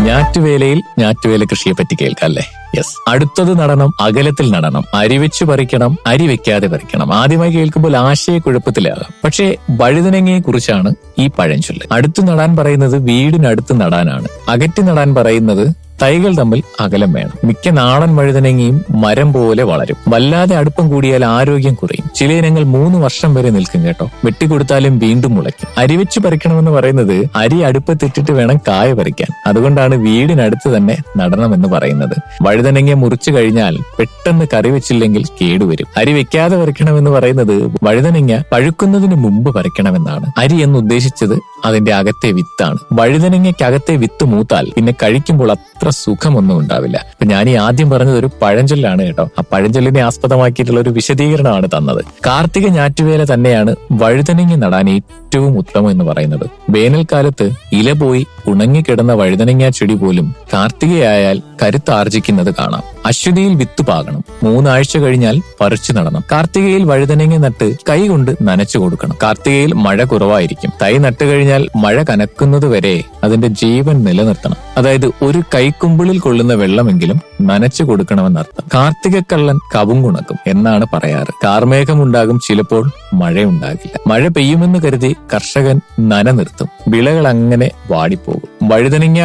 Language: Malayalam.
ഞാറ്റുവേലയിൽ ഞാറ്റുവേല കൃഷിയെ പറ്റി കേൾക്കാം അല്ലേ യെസ് അടുത്തത് നടണം അകലത്തിൽ നടണം അരി വെച്ച് പറിക്കണം അരി വെക്കാതെ പറിക്കണം ആദ്യമായി കേൾക്കുമ്പോൾ ആശയക്കുഴപ്പത്തിലാകാം പക്ഷേ വഴുതനങ്ങയെ കുറിച്ചാണ് ഈ പഴഞ്ചൊല്ല് അടുത്ത് നടാൻ പറയുന്നത് വീടിനടുത്ത് നടാനാണ് അകറ്റി നടാൻ പറയുന്നത് തൈകൾ തമ്മിൽ അകലം വേണം മിക്ക നാടൻ വഴുതനങ്ങയും മരം പോലെ വളരും വല്ലാതെ അടുപ്പം കൂടിയാൽ ആരോഗ്യം കുറയും ചില ഇനങ്ങൾ മൂന്ന് വർഷം വരെ നിൽക്കും കേട്ടോ വെട്ടിക്കൊടുത്താലും വീണ്ടും മുളയ്ക്കും അരി വെച്ച് പറിക്കണമെന്ന് പറയുന്നത് അരി അടുപ്പത്തിട്ടിട്ട് വേണം കായ പറിക്കാൻ അതുകൊണ്ടാണ് വീടിനടുത്ത് തന്നെ നടണമെന്ന് പറയുന്നത് വഴുതനങ്ങ മുറിച്ചു കഴിഞ്ഞാൽ പെട്ടെന്ന് കറി വെച്ചില്ലെങ്കിൽ കേടുവരും അരി വെക്കാതെ പറിക്കണമെന്ന് പറയുന്നത് വഴുതനങ്ങ പഴുക്കുന്നതിന് മുമ്പ് പറിക്കണമെന്നാണ് അരി എന്ന് ഉദ്ദേശിച്ചത് അതിന്റെ അകത്തെ വിത്താണ് വഴുതനങ്ങയ്ക്കകത്തെ വിത്ത് മൂത്താൽ പിന്നെ കഴിക്കുമ്പോൾ അത്ര സുഖമൊന്നും ഉണ്ടാവില്ല അപ്പൊ ഞാൻ ഈ ആദ്യം പറഞ്ഞത് ഒരു പഴഞ്ചൊല്ലാണ് കേട്ടോ ആ പഴഞ്ചൊല്ലിനെ ആസ്പദമാക്കിയിട്ടുള്ള ഒരു വിശദീകരണമാണ് തന്നത് കാർത്തിക ഞാറ്റുവേല തന്നെയാണ് വഴുതനങ്ങ നടാൻ ഏറ്റവും ഉത്തമം എന്ന് പറയുന്നത് വേനൽക്കാലത്ത് ഇല പോയി ഉണങ്ങിക്കിടന്ന വഴുതനങ്ങ ചെടി പോലും കാർത്തികയായാൽ കരുത്താർജിക്കുന്നത് കാണാം അശ്വതിയിൽ വിത്ത് പാകണം മൂന്നാഴ്ച കഴിഞ്ഞാൽ പറിച്ചു നടണം കാർത്തികയിൽ വഴുതനങ്ങ നട്ട് കൈ കൊണ്ട് നനച്ചു കൊടുക്കണം കാർത്തികയിൽ മഴ കുറവായിരിക്കും തൈ നട്ടു കഴിഞ്ഞാൽ മഴ കനക്കുന്നത് വരെ അതിന്റെ ജീവൻ നിലനിർത്തണം അതായത് ഒരു കൈക്കുമ്പിളിൽ കൊള്ളുന്ന വെള്ളമെങ്കിലും നനച്ചു കൊടുക്കണമെന്നർത്ഥം കാർത്തികക്കള്ളൻ കവുങ്ങുണക്കും എന്നാണ് പറയാറ് കാർമേഘമുണ്ടാകും ചിലപ്പോൾ മഴയുണ്ടാകില്ല മഴ പെയ്യുമെന്ന് കരുതി കർഷകൻ നന നിർത്തും വിളകൾ അങ്ങനെ വാടിപ്പോകും വഴുതനങ്ങ